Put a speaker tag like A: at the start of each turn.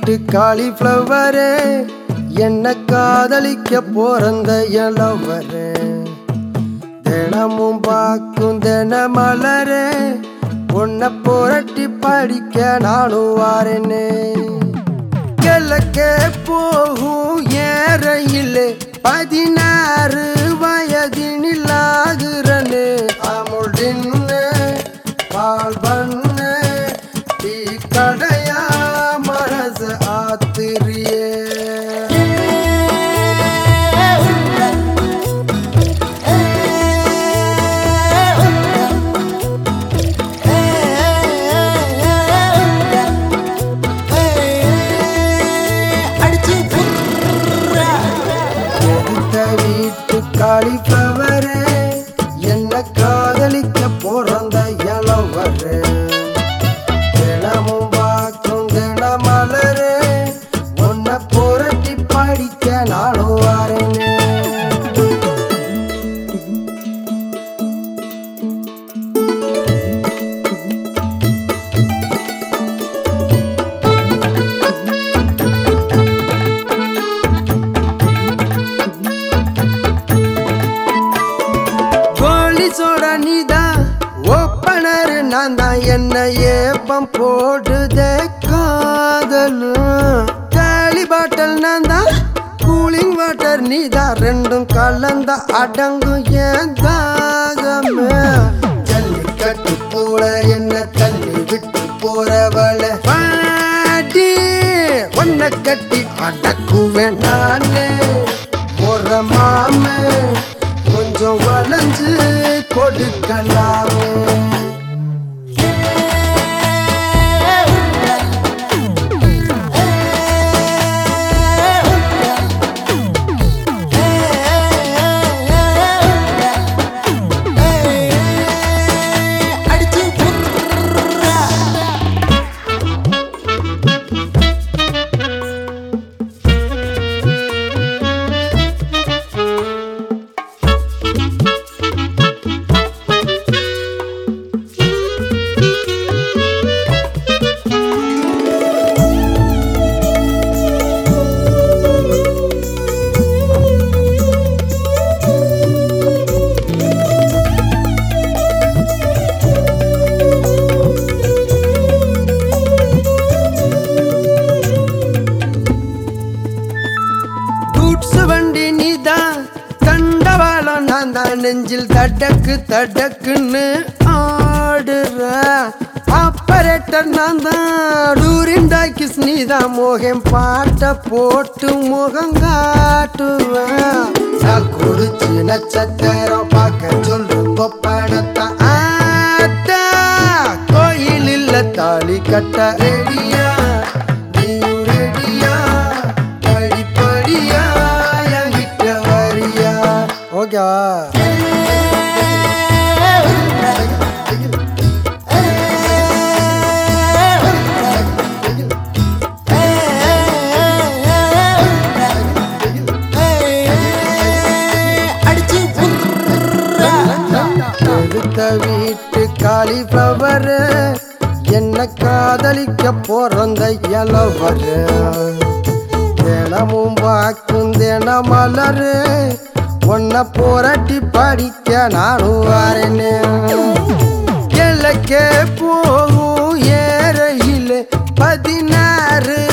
A: வீட்டு காலிஃப்ளவரே என்ன காதலிக்க போறந்த இளவரே தினமும் பார்க்கும் தின மலரே உன்னை புரட்டி படிக்க நானும் வாரேனே கிழக்கே போகும் ஏறையிலே பதினாறு வயதினில் ஆகுறனே அமுல் தின்னு பால் பண்ணு டீ கடையா மனசு ஆத்திரியே
B: அடிச்சு புர்ரா.
A: எடுத்த வீட்டு காலிஃப்ளவரே என்ன காதலிக்க பிறந்த இளவரே தினமும் பார்க்கும் தின மலரே உன்னை புரட்டி படிக்க நானும் வரேனே போலீஸோட நீதான் ஒப்பனர் நான் தான் என்ன ஏப்பம் போடுதே காதலு காலி பாட்டல் நான் தான் கூலிங் வாட்டர் நீதான் ரெண்டும் கலந்த அடங்கும் ஏன் தாகமே ஜல்லிக்கட்டு போல என்ன தள்ளி விட்டு போறவள பாடி உன்னை கட்டி அடக்குவேன் நானே ஒரு மாமே கொஞ்சம் வளைஞ்சு கொடுக்கலாமே
B: அடிச்சு புர்ரா.
A: கூட்ஸ் வண்டி நீதான் தண்டவாளம் நான் தான் நெஞ்சில் தடக்கு தடக்குன்னு ஆடுற ஆப்பரேட்டர் நான் தான் டூரின் டாக்கிஸ் நீதான் மோகம் பாட்ட போட்டு முகம் காட்டுவேன் நான் குடிச்சு நட்சத்திரம் பார்க்க சொல்லுங்க படத்தை ஆட்டா கோயில் இல்ல தாலி கட்ட ரெடியா நீயும் ரெடியா படிப்படியா என்கிட்ட வரியா ஓகேவா
B: அடிச்சு புர்ரா.
A: எடுத்த வீட்டு காலிஃப்ளவர் என்ன காதலிக்க பிறந்த இளவர் தினமும் பார்க்கும் தின மலரு உன்னை புரட்டி படிக்க நானும் வரேனே கிழக்கே போகும் ஏறையில் பதினாறு